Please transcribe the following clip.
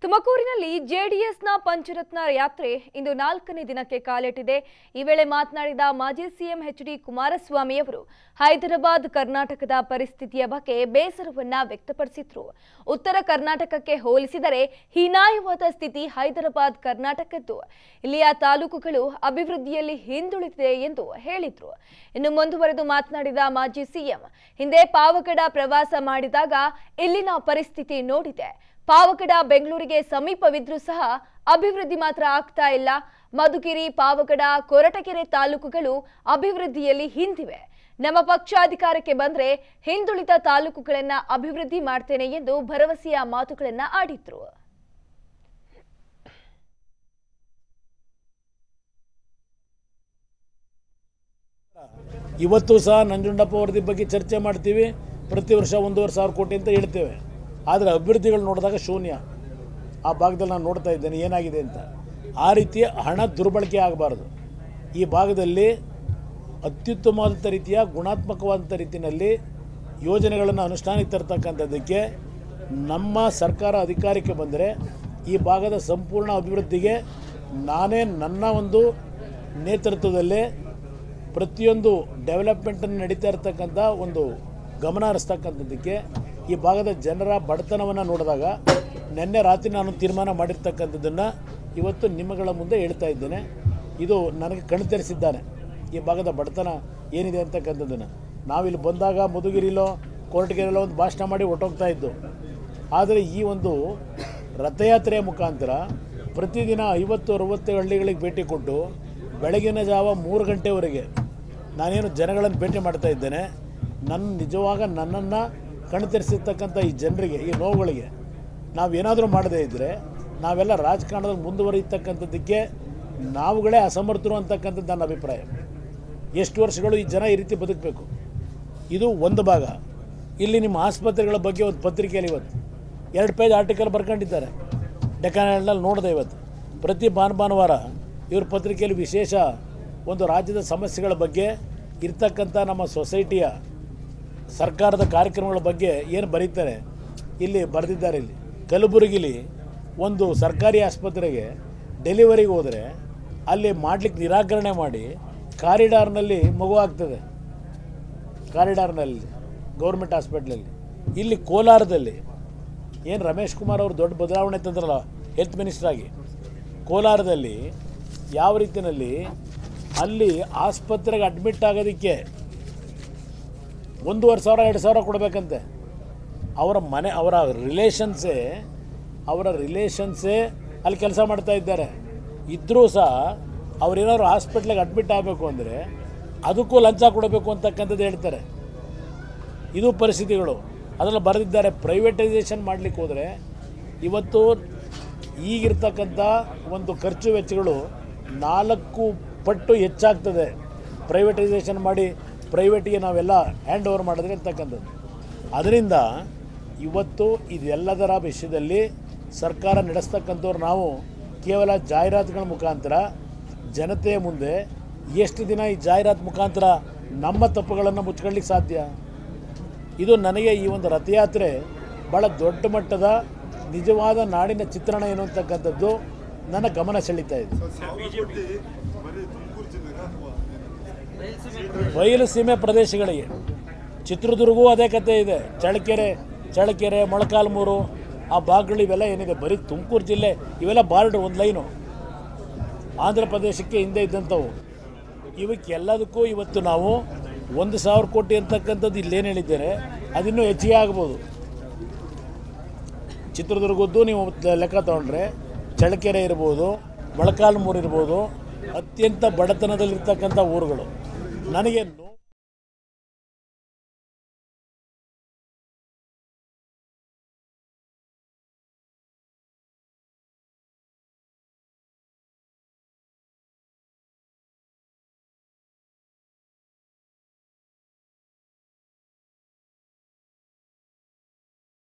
ತುಮಕೂರಿನಲ್ಲಿ ಜೆಡಿಎಸ್ನ ಪಂಚರತ್ನ ಯಾತ್ರೆ ಇಂದು ನಾಲ್ಕನೇ ದಿನಕ್ಕೆ ಕಾಲಿಟ್ಟಿದೆ ಈ ವೇಳೆ ಮಾತನಾಡಿದ ಮಾಜಿ ಸಿಎಂ ಎಚ್ ಡಿ ಕುಮಾರಸ್ವಾಮಿ ಅವರು ಹೈದರಾಬಾದ್ ಕರ್ನಾಟಕದ ಪರಿಸ್ಥಿತಿಯ ಬಗ್ಗೆ ಬೇಸರವನ್ನ ವ್ಯಕ್ತಪಡಿಸಿದ್ರು ಉತ್ತರ ಕರ್ನಾಟಕಕ್ಕೆ ಹೋಲಿಸಿದರೆ ಹೀನಾಯವಾದ ಸ್ಥಿತಿ ಹೈದರಾಬಾದ್ ಕರ್ನಾಟಕದ್ದು ಇಲ್ಲಿಯ ತಾಲೂಕುಗಳು ಅಭಿವೃದ್ಧಿಯಲ್ಲಿ ಹಿಂದುಳಿದಿದೆ ಎಂದು ಹೇಳಿದ್ರು ಇನ್ನು ಮುಂದುವರೆದು ಮಾತನಾಡಿದ ಮಾಜಿ ಸಿಎಂ ಹಿಂದೆ ಪಾವಗಡ ಪ್ರವಾಸ ಮಾಡಿದಾಗ ಇಲ್ಲಿನ ಪರಿಸ್ಥಿತಿ ನೋಡಿದೆ ಪಾವಗಡ ಬೆಂಗಳೂರಿಗೆ ಸಮೀಪವಿದ್ರೂ ಸಹ ಅಭಿವೃದ್ಧಿ ಮಾತ್ರ ಆಗ್ತಾ ಇಲ್ಲ ಮಧುಗಿರಿ ಪಾವಗಡ ಕೊರಟಗೆರೆ ತಾಲೂಕುಗಳು ಅಭಿವೃದ್ಧಿಯಲ್ಲಿ ಹಿಂದಿವೆ ನಮ್ಮ ಪಕ್ಷ ಅಧಿಕಾರಕ್ಕೆ ಬಂದ್ರೆ ಹಿಂದುಳಿದ ತಾಲೂಕುಗಳನ್ನ ಅಭಿವೃದ್ಧಿ ಮಾಡ್ತೇನೆ ಎಂದು ಭರವಸೆಯ ಮಾತುಗಳನ್ನ ಆಡಿದ್ರು ಇವತ್ತು ಸಹ ನಂಜುಂಡಪ್ಪ ವರದಿ ಬಗ್ಗೆ ಚರ್ಚೆ ಮಾಡ್ತೀವಿ ಪ್ರತಿ ವರ್ಷ ಒಂದೂವರೆ ಸಾವಿರ ಕೋಟಿ ಅಂತ ಹೇಳ್ತೇವೆ ಆದರೆ ಅಭಿವೃದ್ಧಿಗಳು ನೋಡಿದಾಗ ಶೂನ್ಯ ಆ ಭಾಗದಲ್ಲಿ ನಾನು ನೋಡ್ತಾ ಇದ್ದೇನೆ ಏನಾಗಿದೆ ಅಂತ ಆ ರೀತಿ ಹಣ ದುರ್ಬಳಕೆ ಆಗಬಾರ್ದು ಈ ಭಾಗದಲ್ಲಿ ಅತ್ಯುತ್ತಮವಾದಂಥ ರೀತಿಯ ಗುಣಾತ್ಮಕವಾದಂಥ ರೀತಿಯಲ್ಲಿ ಯೋಜನೆಗಳನ್ನು ಅನುಷ್ಠಾನಕ್ಕೆ ತರ್ತಕ್ಕಂಥದ್ದಕ್ಕೆ ನಮ್ಮ ಸರ್ಕಾರ ಅಧಿಕಾರಕ್ಕೆ ಬಂದರೆ ಈ ಭಾಗದ ಸಂಪೂರ್ಣ ಅಭಿವೃದ್ಧಿಗೆ ನಾನೇ ನನ್ನ ಒಂದು ನೇತೃತ್ವದಲ್ಲೇ ಪ್ರತಿಯೊಂದು ಡೆವಲಪ್ಮೆಂಟನ್ನು ನಡೀತಾ ಇರತಕ್ಕಂಥ ಒಂದು ಗಮನ ಹರಿಸ್ತಕ್ಕಂಥದ್ದಕ್ಕೆ ಈ ಭಾಗದ ಜನರ ಬಡತನವನ್ನು ನೋಡಿದಾಗ ನಿನ್ನೆ ರಾತ್ರಿ ನಾನು ತೀರ್ಮಾನ ಮಾಡಿರ್ತಕ್ಕಂಥದ್ದನ್ನು ಇವತ್ತು ನಿಮ್ಮಗಳ ಮುಂದೆ ಹೇಳ್ತಾ ಇದ್ದೇನೆ ಇದು ನನಗೆ ಕಣ್ತರಿಸಿದ್ದಾನೆ ಈ ಭಾಗದ ಬಡತನ ಏನಿದೆ ಅಂತಕ್ಕಂಥದ್ದನ್ನು ನಾವಿಲ್ಲಿ ಬಂದಾಗ ಮಧುಗಿರಿಲೋ ಕೊರಟಗೆರೆಲೋ ಒಂದು ಭಾಷಣ ಮಾಡಿ ಹೊಟ್ಟೋಗ್ತಾ ಇದ್ದು ಆದರೆ ಈ ಒಂದು ರಥಯಾತ್ರೆಯ ಮುಖಾಂತರ ಪ್ರತಿದಿನ ಐವತ್ತು ಅರುವತ್ತು ಹಳ್ಳಿಗಳಿಗೆ ಭೇಟಿ ಕೊಟ್ಟು ಬೆಳಗಿನ ಜಾವ ಮೂರು ಗಂಟೆವರೆಗೆ ನಾನೇನು ಜನಗಳನ್ನು ಭೇಟಿ ಮಾಡ್ತಾ ಇದ್ದೇನೆ ನನ್ನ ನಿಜವಾಗ ನನ್ನನ್ನು ಕಣ್ತರಿಸಿರ್ತಕ್ಕಂಥ ಈ ಜನರಿಗೆ ಈ ನೋವುಗಳಿಗೆ ನಾವೇನಾದರೂ ಮಾಡದೇ ಇದ್ದರೆ ನಾವೆಲ್ಲ ರಾಜಕಾರಣದಲ್ಲಿ ಮುಂದುವರಿತಕ್ಕಂಥದ್ದಕ್ಕೆ ನಾವುಗಳೇ ಅಸಮರ್ಥರು ಅಂತಕ್ಕಂಥದ್ದು ನನ್ನ ಅಭಿಪ್ರಾಯ ಎಷ್ಟು ವರ್ಷಗಳು ಈ ಜನ ಈ ರೀತಿ ಬದುಕಬೇಕು ಇದು ಒಂದು ಭಾಗ ಇಲ್ಲಿ ನಿಮ್ಮ ಆಸ್ಪತ್ರೆಗಳ ಬಗ್ಗೆ ಒಂದು ಪತ್ರಿಕೆಯಲ್ಲಿ ಇವತ್ತು ಎರಡು ಪೇಜ್ ಆರ್ಟಿಕಲ್ ಬರ್ಕೊಂಡಿದ್ದಾರೆ ಡೆಕಾನಲ್ಲಿ ನೋಡಿದೆ ಇವತ್ತು ಪ್ರತಿ ಭಾನು ಭಾನುವಾರ ಇವ್ರ ಪತ್ರಿಕೆಯಲ್ಲಿ ವಿಶೇಷ ಒಂದು ರಾಜ್ಯದ ಸಮಸ್ಯೆಗಳ ಬಗ್ಗೆ ಇರ್ತಕ್ಕಂಥ ನಮ್ಮ ಸೊಸೈಟಿಯ ಸರ್ಕಾರದ ಕಾರ್ಯಕ್ರಮಗಳ ಬಗ್ಗೆ ಏನು ಬರೀತಾರೆ ಇಲ್ಲಿ ಬರೆದಿದ್ದಾರೆ ಇಲ್ಲಿ ಕಲಬುರಗಿಲಿ ಒಂದು ಸರ್ಕಾರಿ ಆಸ್ಪತ್ರೆಗೆ ಡೆಲಿವರಿಗೆ ಹೋದರೆ ಅಲ್ಲಿ ಮಾಡಲಿಕ್ಕೆ ನಿರಾಕರಣೆ ಮಾಡಿ ಕಾರಿಡಾರ್ನಲ್ಲಿ ಮಗು ಆಗ್ತದೆ ಕಾರಿಡಾರ್ನಲ್ಲಿ ಗೌರ್ಮೆಂಟ್ ಹಾಸ್ಪಿಟ್ಲಲ್ಲಿ ಇಲ್ಲಿ ಕೋಲಾರದಲ್ಲಿ ಏನು ರಮೇಶ್ ಕುಮಾರ್ ಅವರು ದೊಡ್ಡ ಬದಲಾವಣೆ ತಂದ್ರಲ್ಲ ಹೆಲ್ತ್ ಮಿನಿಸ್ಟರ್ ಆಗಿ ಕೋಲಾರದಲ್ಲಿ ಯಾವ ರೀತಿಯಲ್ಲಿ ಅಲ್ಲಿ ಆಸ್ಪತ್ರೆಗೆ ಅಡ್ಮಿಟ್ ಆಗೋದಕ್ಕೆ ಒಂದೂವರೆ ಸಾವಿರ ಎರಡು ಸಾವಿರ ಕೊಡಬೇಕಂತೆ ಅವರ ಮನೆ ಅವರ ರಿಲೇಷನ್ಸೇ ಅವರ ರಿಲೇಷನ್ಸೇ ಅಲ್ಲಿ ಕೆಲಸ ಮಾಡ್ತಾ ಇದ್ದಾರೆ ಇದ್ದರೂ ಸಹ ಅವರೇನಾದ್ರು ಹಾಸ್ಪಿಟ್ಲಿಗೆ ಅಡ್ಮಿಟ್ ಆಗಬೇಕು ಅಂದರೆ ಅದಕ್ಕೂ ಲಂಚ ಕೊಡಬೇಕು ಅಂತಕ್ಕಂಥದ್ದು ಹೇಳ್ತಾರೆ ಇದು ಪರಿಸ್ಥಿತಿಗಳು ಅದರಲ್ಲಿ ಬರೆದಿದ್ದಾರೆ ಪ್ರೈವೇಟೈಸೇಷನ್ ಮಾಡಲಿಕ್ಕೆ ಹೋದರೆ ಇವತ್ತು ಈಗಿರ್ತಕ್ಕಂಥ ಒಂದು ಖರ್ಚು ವೆಚ್ಚಗಳು ನಾಲ್ಕು ಪಟ್ಟು ಹೆಚ್ಚಾಗ್ತದೆ ಪ್ರೈವೇಟೈಸೇಷನ್ ಮಾಡಿ ಪ್ರೈವೇಟಿಗೆ ನಾವೆಲ್ಲ ಹ್ಯಾಂಡ್ ಓವರ್ ಮಾಡಿದ್ರೆ ಅಂತಕ್ಕಂಥದ್ದು ಅದರಿಂದ ಇವತ್ತು ಇದೆಲ್ಲದರ ವಿಷಯದಲ್ಲಿ ಸರ್ಕಾರ ನಡೆಸ್ತಕ್ಕಂಥವ್ರು ನಾವು ಕೇವಲ ಜಾಹೀರಾತುಗಳ ಮುಖಾಂತರ ಜನತೆಯ ಮುಂದೆ ಎಷ್ಟು ದಿನ ಈ ಜಾಹೀರಾತು ಮುಖಾಂತರ ನಮ್ಮ ತಪ್ಪುಗಳನ್ನು ಮುಚ್ಕೊಳ್ಳಿಕ್ಕೆ ಸಾಧ್ಯ ಇದು ನನಗೆ ಈ ಒಂದು ರಥಯಾತ್ರೆ ಭಾಳ ದೊಡ್ಡ ಮಟ್ಟದ ನಿಜವಾದ ನಾಡಿನ ಚಿತ್ರಣ ಏನು ಅಂತಕ್ಕಂಥದ್ದು ನನ್ನ ಗಮನ ಸೆಳೀತಾ ಇದೆ ಬಯಲು ಸೀಮೆ ಪ್ರದೇಶಗಳಿಗೆ ಚಿತ್ರದುರ್ಗವೂ ಅದೇ ಕತೆ ಇದೆ ಚಳ್ಳಕೆರೆ ಚಳ್ಳಕೆರೆ ಮೊಳಕಾಲ್ಮೂರು ಆ ಭಾಗಗಳು ಇವೆಲ್ಲ ಏನಿದೆ ಬರೀ ತುಮಕೂರು ಜಿಲ್ಲೆ ಇವೆಲ್ಲ ಬಾರ್ಡ್ರ್ ಒಂದು ಲೈನು ಆಂಧ್ರ ಪ್ರದೇಶಕ್ಕೆ ಹಿಂದೆ ಇದ್ದಂಥವು ಇವಕ್ಕೆಲ್ಲದಕ್ಕೂ ಇವತ್ತು ನಾವು ಒಂದು ಸಾವಿರ ಕೋಟಿ ಅಂತಕ್ಕಂಥದ್ದು ಇಲ್ಲೇನು ಹೇಳಿದ್ದೇನೆ ಅದಿನ್ನೂ ಹೆಚ್ಚಿಗೆ ಆಗ್ಬೋದು ಚಿತ್ರದುರ್ಗದ್ದು ನೀವು ಲೆಕ್ಕ ತಗೊಂಡ್ರೆ ಚಳ್ಳಕೆರೆ ಇರ್ಬೋದು ಮೊಳಕಾಲ್ಮೂರು ಇರ್ಬೋದು ಅತ್ಯಂತ ಬಡತನದಲ್ಲಿರ್ತಕ್ಕಂಥ ಊರುಗಳು ನನಗೆ ನೋ-